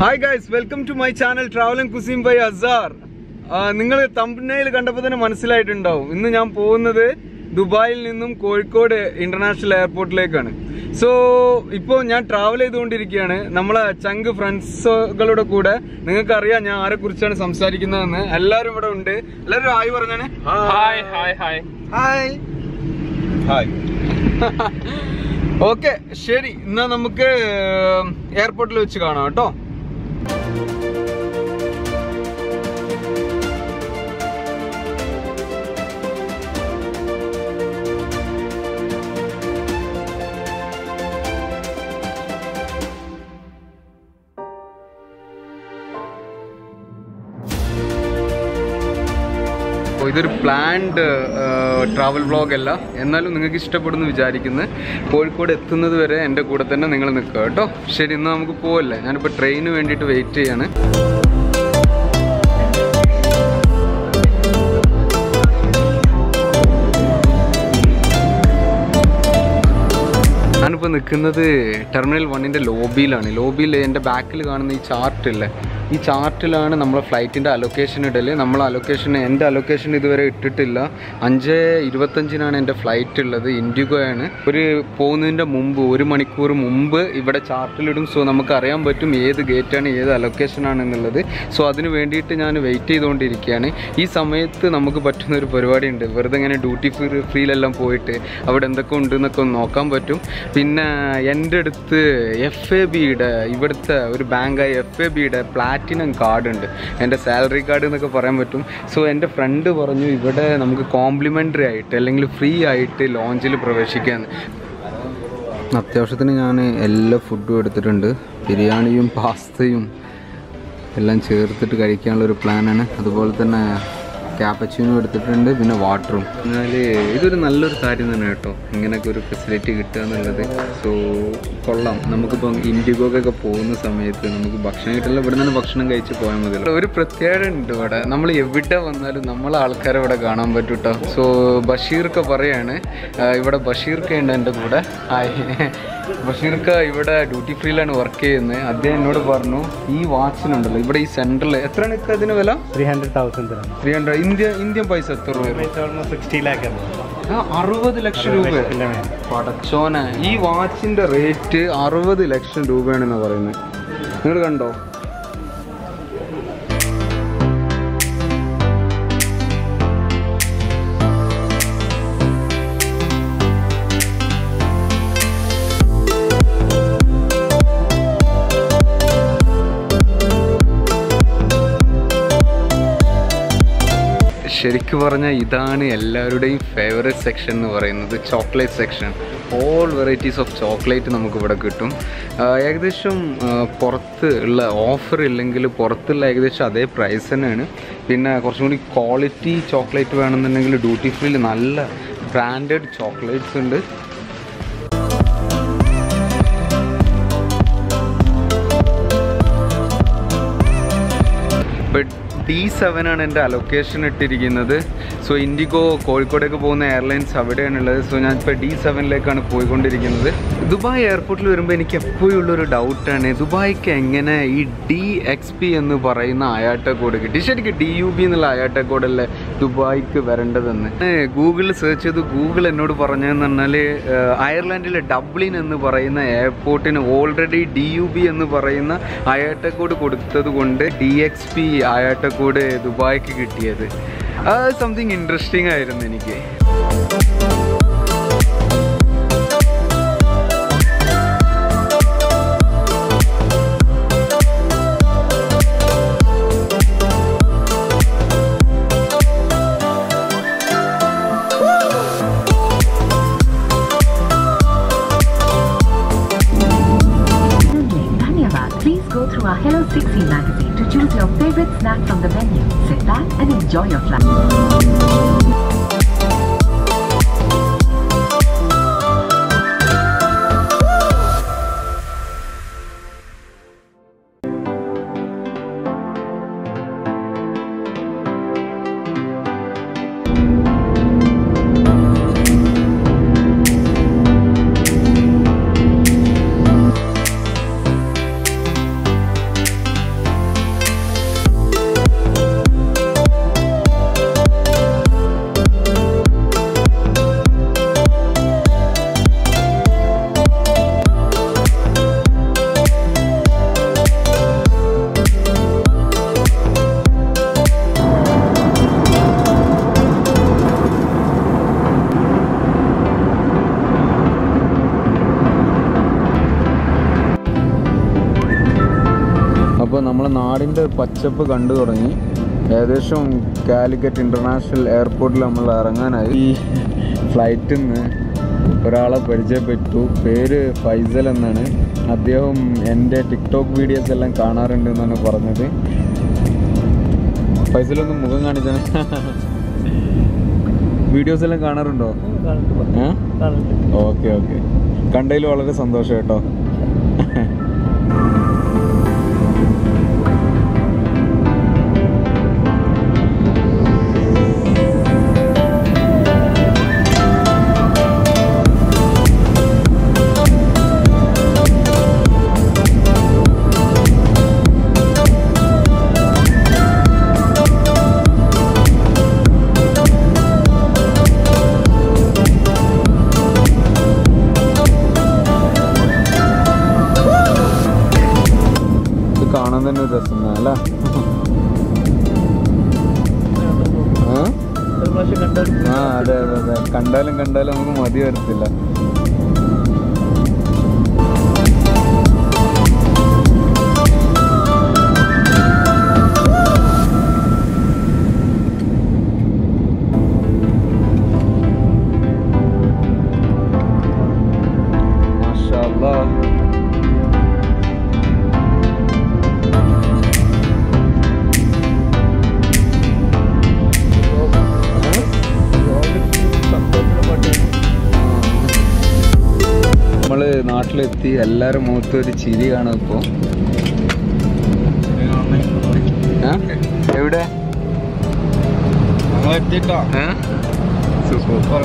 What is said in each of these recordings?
Hi guys welcome to my channel travelling കുസീം by Asar നിങ്ങൾ തമ്പനയിൽ കണ്ടപ്പോൾ തന്നെ മനസ്സിലായിട്ടുണ്ടാവും ഇന്ന് ഞാൻ പോകുന്നത് ദുബായിൽ നിന്നും കോഴിക്കോട് ഇന്റർനാഷണൽ എയർപോർട്ടിലേക്കാണ് സോ ഇപ്പോൾ ഞാൻ ട്രാവൽ ചെയ്തുകൊണ്ടിരിക്കുകയാണ് നമ്മളെ ചങ്ക് ഫ്രണ്ട്സുകളുടെ കൂടെ നിങ്ങൾക്ക് അറിയാം ഞാൻ ആരെ കുറിച്ചാണ് സംസാരിക്കുന്നതെന്ന് എല്ലാവരും ഇവിടെ ഉണ്ട് എല്ലാവരും ഹായ് പറഞ്ഞാണ് hi hi hi hi hi okay ശരി എന്നാ നമുക്ക് എയർപോർട്ടിൽ വെച്ച് കാണാം കേട്ടോ അപ്പോൾ ഇതൊരു പ്ലാൻഡ് ട്രാവൽ വ്ളോഗ് അല്ല എന്നാലും നിങ്ങൾക്ക് ഇഷ്ടപ്പെടുന്നു വിചാരിക്കുന്നു കോഴിക്കോട് എത്തുന്നത് വരെ എൻ്റെ കൂടെ തന്നെ നിങ്ങൾ നിൽക്കുക കേട്ടോ ശരി എന്നാൽ നമുക്ക് പോവല്ലേ ഞാനിപ്പോൾ ട്രെയിന് വേണ്ടിയിട്ട് വെയിറ്റ് ചെയ്യാണ് ഞാനിപ്പോൾ നിൽക്കുന്നത് ടെർമിനൽ വണ്ണിൻ്റെ ലോബിയിലാണ് ലോബിയിൽ എൻ്റെ ബാക്കിൽ കാണുന്ന ഈ ചാർട്ടില്ലേ ഈ ചാർട്ടിലാണ് നമ്മളെ ഫ്ലൈറ്റിൻ്റെ അലൊക്കേഷൻ ഇടൽ നമ്മൾ അലൊക്കേഷൻ എൻ്റെ അലൊക്കേഷൻ ഇതുവരെ ഇട്ടിട്ടില്ല അഞ്ച് ഇരുപത്തഞ്ചിനാണ് എൻ്റെ ഫ്ലൈറ്റ് ഉള്ളത് ഇൻഡിഗോ ആണ് ഒരു പോകുന്നതിൻ്റെ മുമ്പ് ഒരു മണിക്കൂർ മുമ്പ് ഇവിടെ ചാർട്ടിലിടും സോ നമുക്ക് അറിയാൻ പറ്റും ഏത് ഗേറ്റാണ് ഏത് അലൊക്കേഷൻ ആണ് എന്നുള്ളത് സോ അതിന് വേണ്ടിയിട്ട് ഞാൻ വെയിറ്റ് ചെയ്തുകൊണ്ടിരിക്കുകയാണ് ഈ സമയത്ത് നമുക്ക് പറ്റുന്ന ഒരു പരിപാടി ഉണ്ട് വെറുതെ ഇങ്ങനെ ഡ്യൂട്ടി ഫ്രീ ഫ്രീയിലെല്ലാം പോയിട്ട് അവിടെ എന്തൊക്കെ ഉണ്ട് എന്നൊക്കെ ഒന്ന് നോക്കാൻ പറ്റും പിന്നെ എൻ്റെ അടുത്ത് എഫ് എ ബിയുടെ ഇവിടുത്തെ ഒരു ബാങ്കായ എഫ് എ ബിയുടെ പ്ലാറ്റിനം കാർഡ് ഉണ്ട് എൻ്റെ സാലറി കാർഡ് എന്നൊക്കെ പറയാൻ പറ്റും സോ എൻ്റെ ഫ്രണ്ട് പറഞ്ഞു ഇവിടെ നമുക്ക് കോംപ്ലിമെൻ്ററി ആയിട്ട് അല്ലെങ്കിൽ ഫ്രീ ആയിട്ട് ലോഞ്ചിൽ പ്രവേശിക്കാൻ അത്യാവശ്യത്തിന് ഞാൻ എല്ലാ ഫുഡും എടുത്തിട്ടുണ്ട് ബിരിയാണിയും പാസ്തയും എല്ലാം ചേർത്തിട്ട് കഴിക്കാനുള്ള ഒരു പ്ലാനാണ് അതുപോലെ തന്നെ ക്യാപ്പച്ചീനും എടുത്തിട്ടുണ്ട് പിന്നെ വാട്ടറും എന്നാൽ ഇതൊരു നല്ലൊരു കാര്യം തന്നെ കേട്ടോ ഇങ്ങനെയൊക്കെ ഒരു ഫെസിലിറ്റി കിട്ടുക എന്നുള്ളത് സോ കൊള്ളാം നമുക്കിപ്പം ഇൻഡിഗോക്കൊക്കെ പോകുന്ന സമയത്ത് നമുക്ക് ഭക്ഷണം കിട്ടില്ല ഇവിടെ നിന്ന് ഭക്ഷണം കഴിച്ച് പോയാൽ മതിയല്ലോ ഒരു പ്രത്യേകത ഉണ്ട് ഇവിടെ നമ്മൾ എവിടെ വന്നാലും നമ്മളെ ആൾക്കാരെ ഇവിടെ കാണാൻ പറ്റും കേട്ടോ സോ ബഷീർക്ക് പറയാണ് ആ, ഇവിടെ ബഷീർക്ക് ഉണ്ട് എൻ്റെ കൂടെ ഹായ് ബഷീർക്ക ഇവിടെ ഡ്യൂട്ടി ഫ്രീയിലാണ് വർക്ക് ചെയ്യുന്നത് അദ്ദേഹം എന്നോട് പറഞ്ഞു ഈ വാച്ചിനുണ്ടല്ലോ ഇവിടെ ഈ സെൻറ്ററിൽ എത്രയാണ് ഇക്ക അതിന് വില 300,000 dirham. Three hundred India Indian പൈസ എത്ര രൂപ വരും? It's almost 60 lakh amount. ആ, അറുപത് ലക്ഷം രൂപ പടച്ചോന ഈ വാച്ചിന്റെ റേറ്റ് അറുപത് ലക്ഷം രൂപയാണെന്ന് പറയുന്നത് നിങ്ങൾ കണ്ടോ ശരിക്കും പറഞ്ഞാൽ ഇതാണ് എല്ലാവരുടെയും ഫേവറേറ്റ് സെക്ഷൻ എന്ന് പറയുന്നത് chocolate section all varieties of chocolate നമുക്ക് ഇവിടെ കിട്ടും ആ, ഏകദേശം ആ, പുറത്ത് ഉള്ള ഓഫർ ഇല്ലെങ്കിൽ പുറത്തുള്ള ഏകദേശം അതേ പ്രൈസ് തന്നെയാണ് പിന്നെ കുറച്ചും കൂടി ക്വാളിറ്റി ചോക്ലേറ്റ് വേണമെന്നുണ്ടെങ്കിൽ ഡ്യൂട്ടി ഫ്രീയിൽ നല്ല ബ്രാൻഡഡ് ചോക്ലേറ്റ്സ് ഉണ്ട് ഇപ്പോൾ ഡി സെവൻ ആണ് എൻ്റെ അലൊക്കേഷൻ ഇട്ടിരിക്കുന്നത് സോ ഇൻഡിഗോ കോഴിക്കോടേക്ക് പോകുന്ന എയർലൈൻസ് അവിടെയാണുള്ളത് സോ ഞാൻ ഇപ്പോൾ ഡി സെവനിലേക്കാണ് പോയിക്കൊണ്ടിരിക്കുന്നത് ദുബായ് എയർപോർട്ടിൽ വരുമ്പോൾ എനിക്ക് എപ്പോഴും ഉള്ളൊരു ഡൗട്ടാണ് ദുബായ്ക്ക് എങ്ങനെ ഈ ഡി എക്സ് പി എന്ന് പറയുന്ന അയാട്ട കോഡ് കിട്ടി ശരിക്കും ഡി യു ബി എന്നുള്ള അയാട്ട കോഡല്ലേ ദുബായ്ക്ക് വരേണ്ടതെന്ന് ഗൂഗിളിൽ സെർച്ച് ചെയ്ത് ഗൂഗിൾ എന്നോട് പറഞ്ഞതെന്ന് പറഞ്ഞാൽ അയർലാൻഡിലെ ഡബ്ലിൻ എന്ന് പറയുന്ന എയർപോർട്ടിന് ഓൾറെഡി ഡി യു ബി എന്ന് പറയുന്ന അയാട്ട കോഡ് കൊടുത്തത് കൊണ്ട് D X P IATA code ദുബായ്ക്ക് കിട്ടിയത് അത് സംതിങ് ഇൻട്രസ്റ്റിംഗ് ആയിരുന്നു എനിക്ക് Dhanyavad. Please go through our Hello 60 magazine to choose your favorite snack from the menu. Sit back and enjoy your flight. അപ്പോൾ നമ്മൾ നാടിൻ്റെ പച്ചപ്പ് കണ്ടു തുടങ്ങി ഏകദേശം കാലിക്കറ്റ് ഇൻ്റർനാഷണൽ എയർപോർട്ടിൽ നമ്മൾ ഇറങ്ങാനായി ഈ ഫ്ലൈറ്റിൽ നിന്ന് ഒരാളെ പരിചയപ്പെട്ടു പേര് ഫൈസൽ എന്നാണ് അദ്ദേഹം എൻ്റെ ടിക്ടോക്ക് വീഡിയോസ് എല്ലാം കാണാറുണ്ട് എന്നാണ് പറഞ്ഞത് ഫൈസലൊന്ന് മുഖം കാണിച്ചാണ് വീഡിയോസ് എല്ലാം കാണാറുണ്ടോ ഏ ഓക്കെ ഓക്കെ കണ്ടതിൽ വളരെ സന്തോഷം കേട്ടോ ഇത് കാണാൻ തന്നെ ഒരു രസം അല്ല ആ അതെ അതെ അതെ കണ്ടാലും കണ്ടാലും നമുക്ക് മതി വരത്തില്ല മാഷാ അല്ലാ. നമ്മള് നാട്ടിലെത്തി എല്ലാരും മുഖത്ത് ഒരു ചിരി കാണും ഇപ്പൊ ഏ? എവിടെ ഏ? സൂപ്പർ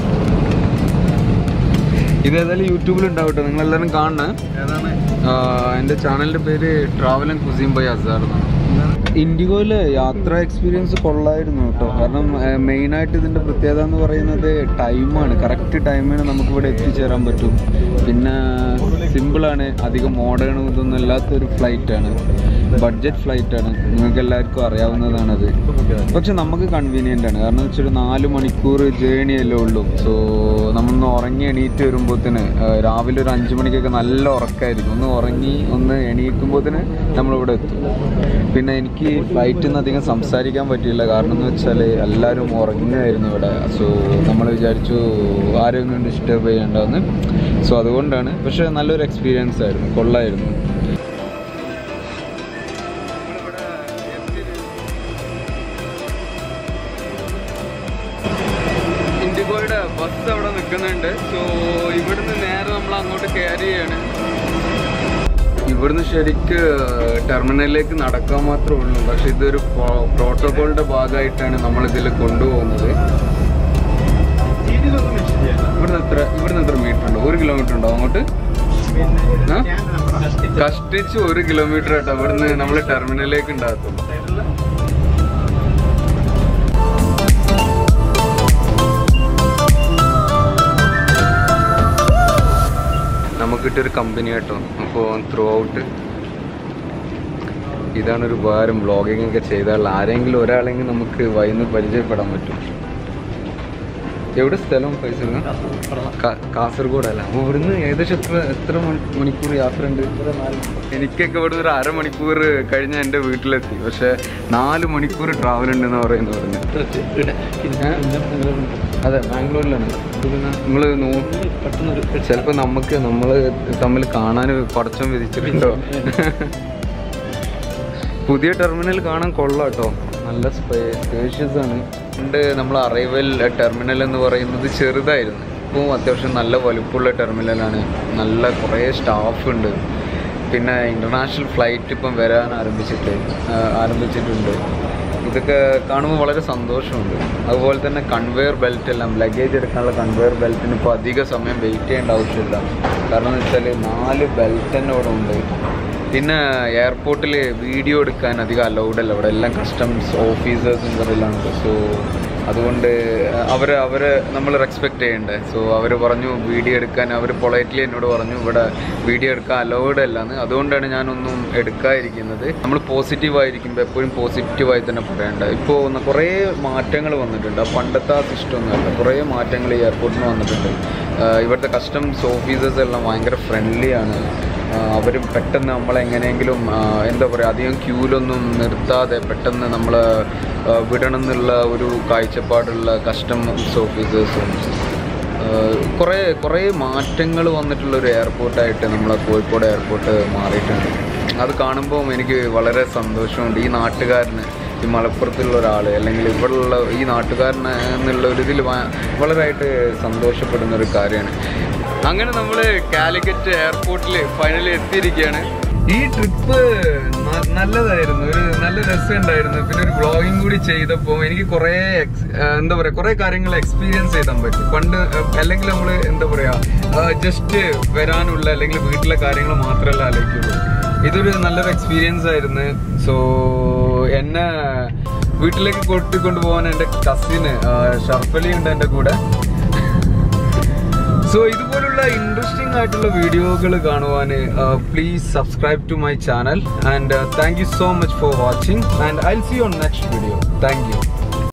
ഇത് ഏതായാലും യൂട്യൂബിൽ ഉണ്ടാവട്ടെ നിങ്ങൾ എല്ലാവരും കാണണേ എൻ്റെ ചാനലിന്റെ പേര് travel and cuisine by Azar എന്നാണ് ഇൻഡിഗോയില് യാത്ര എക്സ്പീരിയൻസ് കൊള്ളായിരുന്നു കേട്ടോ കാരണം മെയിനായിട്ട് ഇതിന്റെ പ്രത്യേകത എന്ന് പറയുന്നത് ടൈമാണ് കറക്റ്റ് ടൈമിന് നമുക്ക് ഇവിടെ എത്തിച്ചേരാൻ പറ്റും പിന്നെ സിമ്പിളാണ് അധികം മോഡേൺ ഇതൊന്നും ഇല്ലാത്തൊരു ഫ്ലൈറ്റാണ് ബഡ്ജറ്റ് ഫ്ലൈറ്റാണ് നിങ്ങൾക്ക് എല്ലാവർക്കും അറിയാവുന്നതാണത് പക്ഷെ നമുക്ക് കൺവീനിയൻ്റ് ആണ് കാരണം വെച്ചൊരു നാല് മണിക്കൂർ ജേണി അല്ലേ ഉള്ളൂ സോ നമ്മളൊന്ന് ഉറങ്ങി എണീറ്റ് വരുമ്പോഴത്തേന് രാവിലെ ഒരു അഞ്ച് മണിക്കൊക്കെ നല്ല ഉറക്കമായിരിക്കും ഒന്ന് ഉറങ്ങി ഒന്ന് എണീക്കുമ്പോഴത്തേന് നമ്മളിവിടെ എത്തും പിന്നെ എനിക്ക് ഫ്ലൈറ്റിൽ നിന്ന് അധികം സംസാരിക്കാൻ പറ്റിയില്ല കാരണം എന്ന് വെച്ചാൽ എല്ലാവരും ഉറങ്ങുമായിരുന്നു ഇവിടെ സോ നമ്മൾ വിചാരിച്ചു ആരെയും കൊണ്ട് ഡിസ്റ്റർബ് ചെയ്യേണ്ടതെന്ന് സോ അതുകൊണ്ടാണ് പക്ഷേ നല്ലൊരു എക്സ്പീരിയൻസ് ആയിരുന്നു കൊള്ളായിരുന്നു ഇൻഡിഗോയുടെ ബസ് അവിടെ നിൽക്കുന്നുണ്ട് സോ ഇവിടുന്ന് നേരെ നമ്മൾ അങ്ങോട്ട് കയറി ചെയ്യാണ് ഇവിടുന്ന് ശരിക്ക് ടെർമിനലിലേക്ക് നടക്കാൻ മാത്രമേ ഉള്ളൂ പക്ഷെ ഇതൊരു പ്രോട്ടോകോളിന്റെ ഭാഗമായിട്ടാണ് നമ്മൾ ഇതിൽ കൊണ്ടുപോകുന്നത് ഇവിടുന്ന് എത്ര ഇവിടുന്ന് എത്ര മീറ്റർ ഉണ്ടോ ഒരു കിലോമീറ്റർ ഉണ്ടോ അങ്ങോട്ട് ആ? കഷ്ടിച്ച് ഒരു കിലോമീറ്റർ കേട്ടോ ഇവിടുന്ന് നമ്മൾ ടെർമിനലിലേക്ക് ഉണ്ടാകത്തുള്ളൂ നമുക്ക് കിട്ടിയൊരു കമ്പനി കേട്ടോ അപ്പോൾ ത്രൂ ഔട്ട് ഇതാണ് ഒരു ഉപകാരം വ്ളോഗിംഗ് ഒക്കെ ചെയ്താൽ ആരെങ്കിലും ഒരാളെങ്കിലും നമുക്ക് വൈകുന്ന പരിചയപ്പെടാൻ പറ്റും എവിടെ സ്ഥലം പൈസ കാസർഗോഡ് അല്ല അപ്പോൾ ഇവിടുന്ന് ഏകദേശം എത്ര എത്ര മണി- മണിക്കൂർ യാത്ര ഉണ്ട് എനിക്കൊക്കെ ഇവിടെ ഒരു അരമണിക്കൂർ കഴിഞ്ഞ എൻ്റെ വീട്ടിലെത്തി പക്ഷെ നാല് മണിക്കൂർ ട്രാവൽ ഉണ്ടെന്ന് പറയുന്നു പറഞ്ഞു അതെ ബാംഗ്ലൂരിലാണ് നിങ്ങൾ ചിലപ്പോൾ നമുക്ക് നമ്മൾ തമ്മിൽ കാണാൻ പടച്ചം വിധിച്ചിട്ടുണ്ടോ പുതിയ ടെർമിനൽ കാണാൻ കൊള്ളാം കേട്ടോ നല്ല സ്പേഷ്യസ് ആണ് പണ്ട് നമ്മൾ അറൈവൽ ടെർമിനൽ എന്ന് പറയുന്നത് ചെറുതായിരുന്നു ഇപ്പോൾ അത്യാവശ്യം നല്ല വലുപ്പമുള്ള ടെർമിനലാണ് നല്ല കുറേ സ്റ്റാഫ് ഉണ്ട് പിന്നെ ഇൻ്റർനാഷണൽ ഫ്ലൈറ്റ് ഇപ്പം വരാൻ ആരംഭിച്ചിട്ട് ആ, ആരംഭിച്ചിട്ടുണ്ട് ഇതൊക്കെ കാണുമ്പോൾ വളരെ സന്തോഷമുണ്ട് അതുപോലെ തന്നെ കൺവെയർ ബെൽറ്റ് എല്ലാം ലഗേജ് എടുക്കാനുള്ള കൺവെയർ ബെൽറ്റിന് ഇപ്പോൾ അധിക സമയം വെയിറ്റ് ചെയ്യേണ്ട ആവശ്യമില്ല കാരണം എന്ന് വെച്ചാൽ നാല് ബെൽറ്റ് തന്നെ ഇവിടെ ഉണ്ട് പിന്നെ എയർപോർട്ടിൽ വീഡിയോ എടുക്കാൻ അധികം അലൗഡ് അല്ല ഇവിടെ എല്ലാം കസ്റ്റംസ് ഓഫീസേഴ്സും കറിയിലാണ് സോ അതുകൊണ്ട് അവർ അവരെ നമ്മൾ റെസ്പെക്റ്റ് ചെയ്യണ്ടേ സോ അവർ പറഞ്ഞു വീഡിയോ എടുക്കാൻ അവർ പൊളൈറ്റ്ലി എന്നോട് പറഞ്ഞു ഇവിടെ വീഡിയോ എടുക്കാൻ അലൗഡ് അല്ലാന്ന് അതുകൊണ്ടാണ് ഞാനൊന്നും എടുക്കാതിരിക്കുന്നത് നമ്മൾ പോസിറ്റീവ് ആയിരിക്കുമ്പോൾ എപ്പോഴും പോസിറ്റീവായി തന്നെ പറയേണ്ടത് ഇപ്പോൾ ഒന്ന് കുറേ മാറ്റങ്ങൾ വന്നിട്ടുണ്ട് ആ പണ്ടത്തെ ആ സിസ്റ്റം ഒന്നുമല്ല കുറേ മാറ്റങ്ങൾ ഈ എയർപോർട്ടിന് വന്നിട്ടുണ്ട് ആഹ് ഇവിടുത്തെ കസ്റ്റംസ് ഓഫീസേഴ്സ് എല്ലാം ഭയങ്കര ഫ്രണ്ട്ലി ആണ് അവർ പെട്ടെന്ന് നമ്മളെങ്ങനെയെങ്കിലും ആ, എന്താ പറയുക അധികം ക്യൂലൊന്നും നിർത്താതെ പെട്ടെന്ന് നമ്മൾ വിടണം എന്നുള്ള ഒരു കാഴ്ചപ്പാടുള്ള കസ്റ്റമേഴ്സ് ഓഫീസേഴ്സും കുറേ കുറേ മാറ്റങ്ങൾ വന്നിട്ടുള്ള ഒരു എയർപോർട്ടായിട്ട് നമ്മളെ കോഴിക്കോട് എയർപോർട്ട് മാറിയിട്ടുണ്ട് അത് കാണുമ്പോൾ എനിക്ക് വളരെ സന്തോഷമുണ്ട് ഈ നാട്ടുകാരന് ഈ മലപ്പുറത്തുള്ള ഒരാൾ അല്ലെങ്കിൽ ഇവിടെയുള്ള ഈ നാട്ടുകാരന് എന്നുള്ള ഒരു ഇതിൽ വളരെയായിട്ട് സന്തോഷപ്പെടുന്ന ഒരു കാര്യമാണ് അങ്ങനെ നമ്മൾ കാലിക്കറ്റ് എയർപോർട്ടിൽ ഫൈനലി എത്തിയിരിക്കുകയാണ് ഈ ട്രിപ്പ് നല്ലതായിരുന്നു ഒരു നല്ല രസമുണ്ടായിരുന്നു പിന്നെ ഒരു വ്ളോഗിങ് കൂടി ചെയ്തപ്പോൾ എനിക്ക് കുറേ ex- ആ, എന്താ പറയുക കുറേ കാര്യങ്ങൾ എക്സ്പീരിയൻസ് ചെയ്താൻ പറ്റും പണ്ട് ആ, അല്ലെങ്കിൽ നമ്മൾ എന്താ പറയുക ജസ്റ്റ് വരാനുള്ള അല്ലെങ്കിൽ വീട്ടിലെ കാര്യങ്ങൾ മാത്രമല്ല ആലോചിക്കുള്ളൂ ഇതൊരു നല്ലൊരു എക്സ്പീരിയൻസ് ആയിരുന്നു സോ എന്നെ വീട്ടിലേക്ക് കൂട്ടിക്കൊണ്ടു പോകാൻ എൻ്റെ കസിന് ഷർഫലി ഉണ്ട് എൻ്റെ കൂടെ സോ ഇതുപോലുള്ള ഇൻട്രസ്റ്റിംഗ് ആയിട്ടുള്ള വീഡിയോകൾ കാണുവാൻ please subscribe to my channel and thank you so much for watching and I see on next video thank U